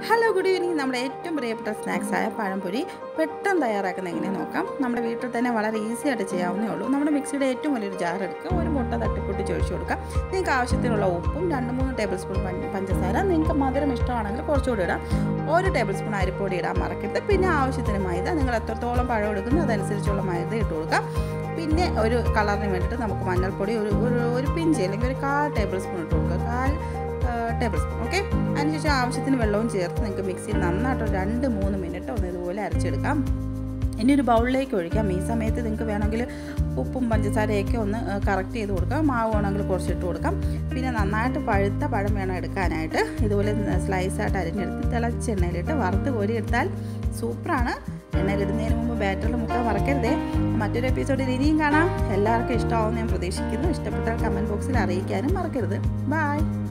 hello good evening നമ്മുടെ ഏറ്റവും പ്രിയപ്പെട്ട സ്നാക്സായ പഴംപൊരി പെട്ടെന്ന് തയ്യാറാക്കുന്ന എങ്ങനെ നോക്കാം നമ്മുടെ വീട്ടിൽ തന്നെ വളരെ ഈസി ആയിട്ട് ചെയ്യാവുന്നേ ഉള്ളൂ നമ്മുടെ മിക്സിയുടെ ഏറ്റവും വലിയൊരു ജാർ എടുക്കുക ഒരു മുട്ട തട്ടിപ്പൊട്ടി ചൊഴിച്ച് കൊടുക്കുക നിങ്ങൾക്ക് ആവശ്യത്തിനുള്ള ഉപ്പും രണ്ട് മൂന്ന് ടേബിൾ സ്പൂൺ പഞ്ച- പഞ്ചസാര നിങ്ങൾക്ക് മധുരം ഇഷ്ടമാണെങ്കിൽ കുറച്ചുകൂടി ഇടാം ഒരു ടേബിൾ സ്പൂൺ അരിപ്പൊടി ഇടാൻ മറക്കരുത് പിന്നെ ആവശ്യത്തിന് മൈദ നിങ്ങൾ എത്രത്തോളം പഴം എടുക്കുന്നു അതനുസരിച്ചുള്ള മൈദ ഇട്ട് കൊടുക്കാം പിന്നെ ഒരു കളറിന് വേണ്ടിയിട്ട് നമുക്ക് മഞ്ഞൾപ്പൊടി ഒരു ഒരു ഒരു പിഞ്ച് അല്ലെങ്കിൽ ഒരു കാൽ ടേബിൾ സ്പൂൺ ഇട്ട് കൊടുക്കുക കാൽ ടേബിൾ സ്പൂൺ ഓക്കെ അതിനുശേഷം ആവശ്യത്തിന് വെള്ളവും ചേർത്ത് നിങ്ങൾക്ക് മിക്സിയിൽ നന്നായിട്ട് ഒരു രണ്ട് മൂന്ന് മിനിറ്റ് ഒന്ന് ഇതുപോലെ അരച്ചെടുക്കാം ഇനി ഒരു ബൗളിലേക്ക് ഒഴിക്കാം ഈ സമയത്ത് നിങ്ങൾക്ക് വേണമെങ്കിൽ ഉപ്പും പഞ്ചസാരയൊക്കെ ഒന്ന് കറക്റ്റ് ചെയ്ത് കൊടുക്കാം മാവ് വേണമെങ്കിൽ കുറച്ചിട്ട് കൊടുക്കാം പിന്നെ നന്നായിട്ട് പഴുത്ത പഴം വേണം എടുക്കാനായിട്ട് ഇതുപോലെ സ്ലൈസായിട്ട് അരിഞ്ഞെടുത്ത് തിളച്ച എണ്ണയിലിട്ട് വറുത്ത് കോരി എടുത്താൽ സൂപ്പറാണ് എണ്ണയിലിടുന്നതിന് മുമ്പ് ബാറ്ററിൽ മുക്കാൻ മറക്കരുതേ മറ്റൊരു എപ്പിസോഡിൽ ഇനിയും കാണാം എല്ലാവർക്കും ഇഷ്ടമാവുമെന്ന് ഞാൻ പ്രതീക്ഷിക്കുന്നു ഇഷ്ടപ്പെട്ടാൽ കമൻറ്റ് ബോക്സിൽ അറിയിക്കാനും മറക്കരുത് ബായ്